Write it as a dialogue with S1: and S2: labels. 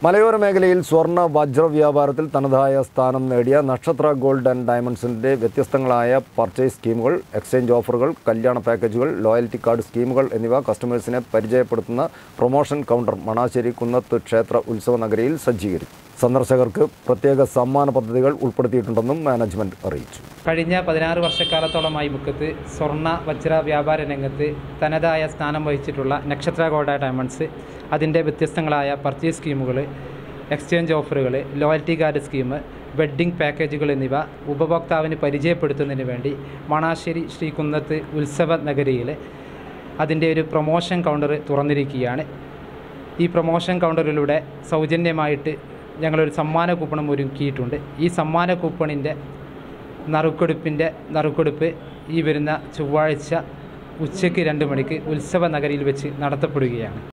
S1: മലയോര മേഖലയിൽ സ്വർണ്ണ വജ്ര വ്യാപാരത്തിൽ തനതായ സ്ഥാനം നേടിയ നക്ഷത്ര ഗോൾഡ് ആൻഡ് ഡയമണ്ട്സിൻ്റെ വ്യത്യസ്തങ്ങളായ പർച്ചേസ് സ്കീമുകൾ എക്സ്ചേഞ്ച് ഓഫറുകൾ കല്യാണ പാക്കേജുകൾ ലോയൽറ്റി കാർഡ് സ്കീമുകൾ എന്നിവ കസ്റ്റമേഴ്സിനെ പരിചയപ്പെടുത്തുന്ന പ്രൊമോഷൻ കൗണ്ടർ മണാശ്ശേരി കുന്നത്ത് ക്ഷേത്ര ഉത്സവ നഗരിയിൽ സജ്ജീകരിച്ചു സന്ദർശകർക്ക് പ്രത്യേക സമ്മാന പദ്ധതികൾ ഉൾപ്പെടുത്തിയിട്ടുണ്ടെന്നും മാനേജ്മെന്റ് അറിയിച്ചു
S2: കഴിഞ്ഞ പതിനാറ് വർഷക്കാലത്തോളമായി മുക്കത്ത് സ്വർണ്ണ വജ്ര വ്യാപാര രംഗത്ത് തനതായ സ്ഥാനം വഹിച്ചിട്ടുള്ള നക്ഷത്ര ഗോൾഡ് ഡയമണ്ട്സ് അതിൻ്റെ വ്യത്യസ്തങ്ങളായ പർച്ചേസ് സ്കീമുകൾ എക്സ്ചേഞ്ച് ഓഫറുകൾ ലോയൽറ്റി കാർഡ് സ്കീം വെഡ്ഡിംഗ് പാക്കേജുകൾ എന്നിവ ഉപഭോക്താവിന് പരിചയപ്പെടുത്തുന്നതിന് വേണ്ടി മണാശ്ശേരി ശ്രീകുന്നത്ത് ഉത്സവ നഗരിയിൽ അതിൻ്റെ ഒരു പ്രൊമോഷൻ കൗണ്ടർ തുറന്നിരിക്കുകയാണ് ഈ പ്രൊമോഷൻ കൗണ്ടറിലൂടെ സൗജന്യമായിട്ട് ഞങ്ങളൊരു സമ്മാന കൂപ്പണും ഒരുക്കിയിട്ടുണ്ട് ഈ സമ്മാന കൂപ്പണിൻ്റെ നറുക്കെടുപ്പിൻ്റെ നറുക്കെടുപ്പ് ഈ വരുന്ന ചൊവ്വാഴ്ച ഉച്ചയ്ക്ക് രണ്ട് മണിക്ക് ഉത്സവ നഗരിയിൽ വെച്ച് നടത്തപ്പെടുകയാണ്